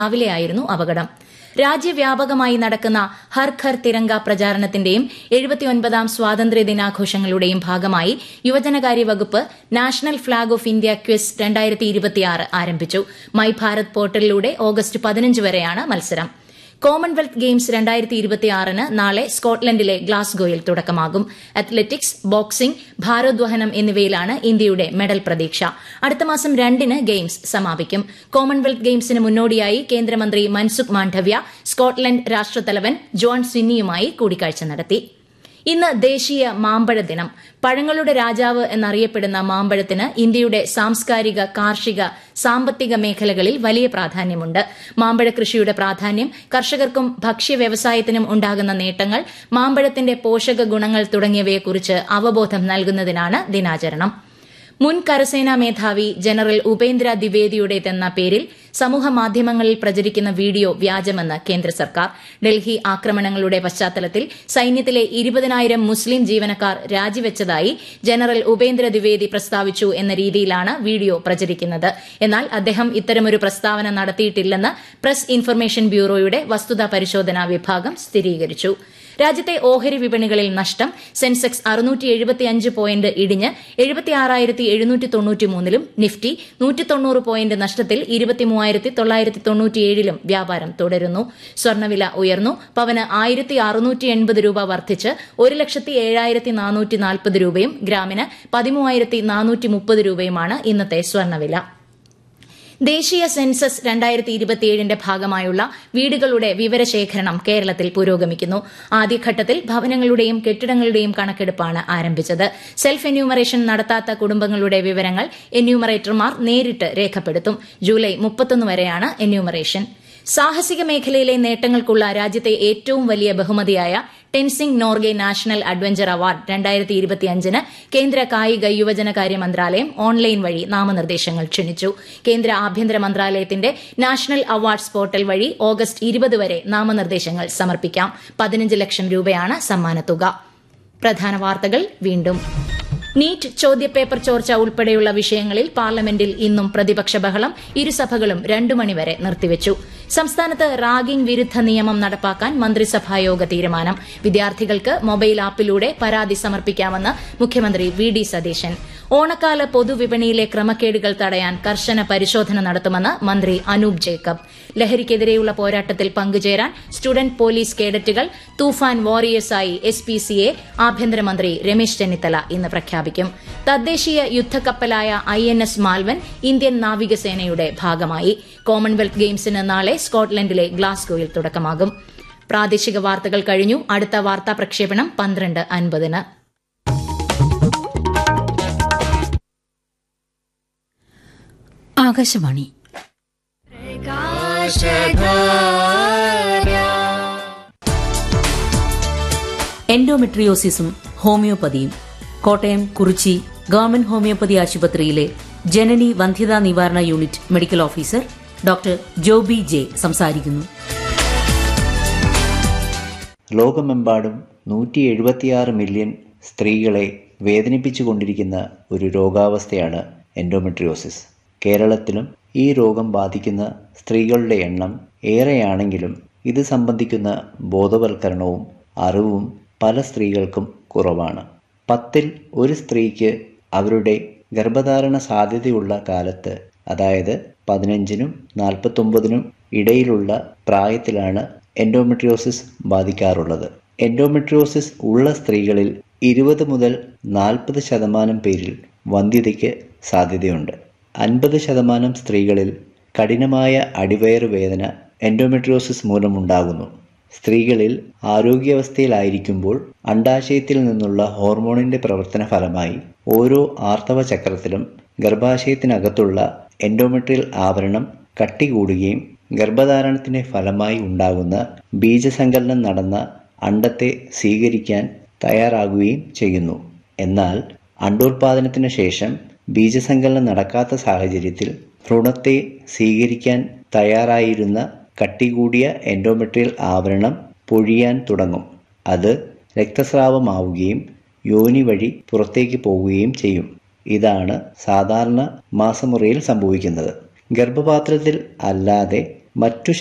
രാവിലെയായിരുന്നു അപകടം രാജ്യവ്യാപകമായി നടക്കുന്ന ഹർ ഘർ തിരങ്ക പ്രചാരണത്തിന്റെയും എഴുപത്തിയൊൻപതാം സ്വാതന്ത്ര്യ ദിനാഘോഷങ്ങളുടെയും ഭാഗമായി യുവജനകാര്യ വകുപ്പ് national flag of India quiz രണ്ടായിരത്തി ആരംഭിച്ചു മൈ ഭാരത് പോർട്ടലിലൂടെ ഓഗസ്റ്റ് പതിനഞ്ച് വരെയാണ് മത്സരം കോമൺവെൽത്ത് ഗെയിംസ് രണ്ടായിരത്തി ഇരുപത്തിയാറിന് നാളെ സ്കോട്ട്ലൻഡിലെ ഗ്ലാസ്ഗോയിൽ തുടക്കമാകും അത്ലറ്റിക്സ് ബോക്സിംഗ് ഭാരോദ്വഹനം എന്നിവയിലാണ് ഇന്ത്യയുടെ മെഡൽ പ്രതീക്ഷ അടുത്ത മാസം രണ്ടിന് ഗെയിംസ് സമാപിക്കും കോമൺവെൽത്ത് ഗെയിംസിന് മുന്നോടിയായി കേന്ദ്രമന്ത്രി മൻസുഖ് മാണ്ഡവ്യ സ്കോട്ട്ലൻഡ് രാഷ്ട്രത്തലവൻ ജോൺ സ്വിന്നിയുമായി കൂടിക്കാഴ്ച നടത്തി ഇന്ന് ദേശീയ മാമ്പഴ ദിനം പഴങ്ങളുടെ രാജാവ് എന്നറിയപ്പെടുന്ന മാമ്പഴത്തിന് ഇന്ത്യയുടെ സാംസ്കാരിക കാർഷിക സാമ്പത്തിക മേഖലകളിൽ വലിയ പ്രാധാന്യമുണ്ട് മാമ്പഴ കൃഷിയുടെ പ്രാധാന്യം കർഷകർക്കും ഭക്ഷ്യ വ്യവസായത്തിനും ഉണ്ടാകുന്ന നേട്ടങ്ങൾ മാമ്പഴത്തിന്റെ പോഷക ഗുണങ്ങൾ തുടങ്ങിയവയെക്കുറിച്ച് അവബോധം നൽകുന്നതിനാണ് ദിനാചരണം മുൻ കരസേനാ മേധാവി ജനറൽ ഉപേന്ദ്ര ദ്വിവേദിയുടേതെന്ന പേരിൽ സമൂഹമാധ്യമങ്ങളിൽ പ്രചരിക്കുന്ന വീഡിയോ വ്യാജമെന്ന് കേന്ദ്ര സർക്കാർ ഡൽഹി ആക്രമണങ്ങളുടെ പശ്ചാത്തലത്തിൽ സൈന്യത്തിലെ ഇരുപതിനായിരം മുസ്ലിം ജീവനക്കാർ രാജിവെച്ചതായി ജനറൽ ഉപേന്ദ്ര ദ്വിവേദി പ്രസ്താവിച്ചു എന്ന രീതിയിലാണ് വീഡിയോ പ്രചരിക്കുന്നത് എന്നാൽ അദ്ദേഹം ഇത്തരമൊരു പ്രസ്താവന നടത്തിയിട്ടില്ലെന്ന് പ്രസ് ഇൻഫർമേഷൻ ബ്യൂറോയുടെ വസ്തുതാ പരിശോധനാ വിഭാഗം സ്ഥിരീകരിച്ചു രാജ്യത്തെ ഓഹരി വിപണികളിൽ നഷ്ടം സെൻസെക്സ് അറുന്നൂറ്റി എഴുപത്തിയഞ്ച് പോയിന്റ് ഇടിഞ്ഞ് എഴുപത്തിയാറായിരത്തി എഴുന്നൂറ്റി തൊണ്ണൂറ്റിമൂന്നിലും നിഫ്റ്റി നൂറ്റി തൊണ്ണൂറ് പോയിന്റ് നഷ്ടത്തിൽ ഇരുപത്തിമൂവായിരത്തി തൊള്ളായിരത്തി തൊണ്ണൂറ്റിയേഴിലും വ്യാപാരം തുടരുന്നു സ്വർണ്ണവില ഉയർന്നു പവന് ആയിരത്തി അറുന്നൂറ്റി എൺപത് രൂപ വർദ്ധിച്ച് ഒരു ലക്ഷത്തി ഏഴായിരത്തി നാനൂറ്റി നാൽപ്പത് രൂപയും ഗ്രാമിന് പതിമൂവായിരത്തി നാനൂറ്റി മുപ്പത് രൂപയുമാണ് ഇന്നത്തെ സ്വർണ്ണവില ദേശീയ സെൻസസ് രണ്ടായിരത്തി ഇരുപത്തിയേഴിന്റെ ഭാഗമായുള്ള വീടുകളുടെ വിവരശേഖരണം കേരളത്തിൽ പുരോഗമിക്കുന്നു ആദ്യഘട്ടത്തിൽ ഭവനങ്ങളുടെയും കെട്ടിടങ്ങളുടെയും കണക്കെടുപ്പാണ് ആരംഭിച്ചത് സെൽഫ് എന്യൂമറേഷൻ നടത്താത്ത കുടുംബങ്ങളുടെ വിവരങ്ങൾ എന്യൂമറേറ്റർമാർ നേരിട്ട് രേഖപ്പെടുത്തും ജൂലൈ മുപ്പത്തൊന്ന് വരെയാണ് എന്യൂമറേഷൻ സാഹസിക മേഖലയിലെ നേട്ടങ്ങൾക്കുള്ള രാജ്യത്തെ ഏറ്റവും വലിയ ബഹുമതിയായ Tenzing Norgay national adventure award രണ്ടായിരത്തി ഇരുപത്തിയഞ്ചിന് കേന്ദ്ര കായിക യുവജനകാര്യ മന്ത്രാലയം ഓൺലൈൻ വഴി നാമനിർദ്ദേശങ്ങൾ ക്ഷണിച്ചു കേന്ദ്ര ആഭ്യന്തര മന്ത്രാലയത്തിന്റെ നാഷണൽ അവാർഡ്സ് പോർട്ടൽ വഴി ഓഗസ്റ്റ് ഇരുപത് വരെ നാമനിർദ്ദേശങ്ങൾ സമർപ്പിക്കാം പതിനഞ്ച് ലക്ഷം രൂപയാണ് സമ്മാനത്തുക പ്രധാന വാർത്തകൾ വീണ്ടും നീറ്റ് ചോദ്യപേപ്പർ ചോർച്ച ഉൾപ്പെടെയുള്ള വിഷയങ്ങളിൽ പാർലമെന്റിൽ ഇന്നും പ്രതിപക്ഷ ബഹളം ഇരുസഭകളും രണ്ടു മണിവരെ നിർത്തിവച്ചു സംസ്ഥാനത്ത് റാഗിംഗ് വിരുദ്ധ നിയമം നടപ്പാക്കാൻ മന്ത്രിസഭായോഗ തീരുമാനം വിദ്യാർത്ഥികൾക്ക് മൊബൈൽ ആപ്പിലൂടെ പരാതി സമർപ്പിക്കാമെന്ന് മുഖ്യമന്ത്രി വി ഡി സതീശൻ ഓണക്കാല പൊതുവിപണിയിലെ ക്രമക്കേടുകൾ തടയാൻ കർശന പരിശോധന നടത്തുമെന്ന് മന്ത്രി അനൂപ് ജേക്കബ് ലഹരിക്കെതിരെയുള്ള പോരാട്ടത്തിൽ പങ്കുചേരാൻ സ്റ്റുഡന്റ് പോലീസ് കേഡറ്റുകൾ തൂഫാൻ വാറിയേഴ്സായി എസ് പി സിയെ ആഭ്യന്തരമന്ത്രി രമേശ് ചെന്നിത്തല ഇന്ന് പ്രഖ്യാപിക്കും തദ്ദേശീയ യുദ്ധക്കപ്പലായ I N S Malvan Indian നാവികസേനയുടെ ഭാഗമായി കോമൺവെൽത്ത് ഗെയിംസിന് നാളെ സ്കോട്ട്ലൻഡിലെ ഗ്ലാസ്ഗോയിൽ തുടക്കമാകും പ്രാദേശിക വാർത്തകൾ കഴിഞ്ഞു അടുത്ത വാർത്താ പ്രക്ഷേപണം പന്ത്രണ്ട് അൻപതിന് ആകാശവാണി എൻഡോമെട്രിയോസിസും ഹോമിയോപ്പതിയും കോട്ടയം കുറിച്ചി ഗവൺമെന്റ് ഹോമിയോപ്പതി ആശുപത്രിയിലെ ജനനി വന്ധ്യതാ നിവാരണ unit medical officer doctor Joby J സംസാരിക്കുന്നു ലോകമെമ്പാടും നൂറ്റി എഴുപത്തിയാറ് മില്യൺ സ്ത്രീകളെ വേദനിപ്പിച്ചുകൊണ്ടിരിക്കുന്ന ഒരു രോഗാവസ്ഥയാണ് എൻഡോമെട്രിയോസിസ് കേരളത്തിലും ഈ രോഗം ബാധിക്കുന്ന സ്ത്രീകളുടെ എണ്ണം ഏറെയാണെങ്കിലും ഇത് സംബന്ധിക്കുന്ന ബോധവൽക്കരണവും അറിവും പല സ്ത്രീകൾക്കും കുറവാണ് പത്തിൽ ഒരു സ്ത്രീക്ക് അവരുടെ ഗർഭധാരണ സാധ്യതയുള്ള കാലത്ത് അതായത് പതിനഞ്ചിനും നാൽപ്പത്തൊമ്പതിനും ഇടയിലുള്ള പ്രായത്തിലാണ് എൻഡോമെട്രിയോസിസ് ബാധിക്കാറുള്ളത് എൻഡോമെട്രിയോസിസ് ഉള്ള സ്ത്രീകളിൽ ഇരുപത് മുതൽ നാൽപ്പത് ശതമാനം പേരിൽ വന്ധ്യതയ്ക്ക് സാധ്യതയുണ്ട് അൻപത് ശതമാനം സ്ത്രീകളിൽ കഠിനമായ അടിവയറ് വേദന എൻഡോമെട്രിയോസിസ് മൂലമുണ്ടാകുന്നു സ്ത്രീകളിൽ ആരോഗ്യാവസ്ഥയിലായിരിക്കുമ്പോൾ അണ്ടാശയത്തിൽ നിന്നുള്ള ഹോർമോണിന്റെ പ്രവർത്തന ഫലമായി ഓരോ ആർത്തവ ചക്രത്തിലും ഗർഭാശയത്തിനകത്തുള്ള എൻഡോമെട്രിയൽ ആവരണം കട്ടികൂടുകയും ഗർഭധാരണത്തിന് ഫലമായി ഉണ്ടാകുന്ന ബീജസങ്കലനം നടന്ന അണ്ടത്തെ സ്വീകരിക്കാൻ തയ്യാറാകുകയും ചെയ്യുന്നു എന്നാൽ അണ്ടോൽപാദനത്തിന് ശേഷം ബീജസങ്കലനം നടക്കാത്ത സാഹചര്യത്തിൽ ഭ്രൂണത്തെ സ്വീകരിക്കാൻ തയ്യാറായിരുന്ന കട്ടികൂടിയ എൻഡോമെട്രിയൽ ആവരണം പൊഴിയാൻ തുടങ്ങും അത് രക്തസ്രാവമാവുകയും യോനി വഴി പുറത്തേക്ക് പോവുകയും ചെയ്യും ഇതാണ് സാധാരണ മാസമുറയിൽ സംഭവിക്കുന്നത് ഗർഭപാത്രത്തിൽ അല്ലാതെ മറ്റു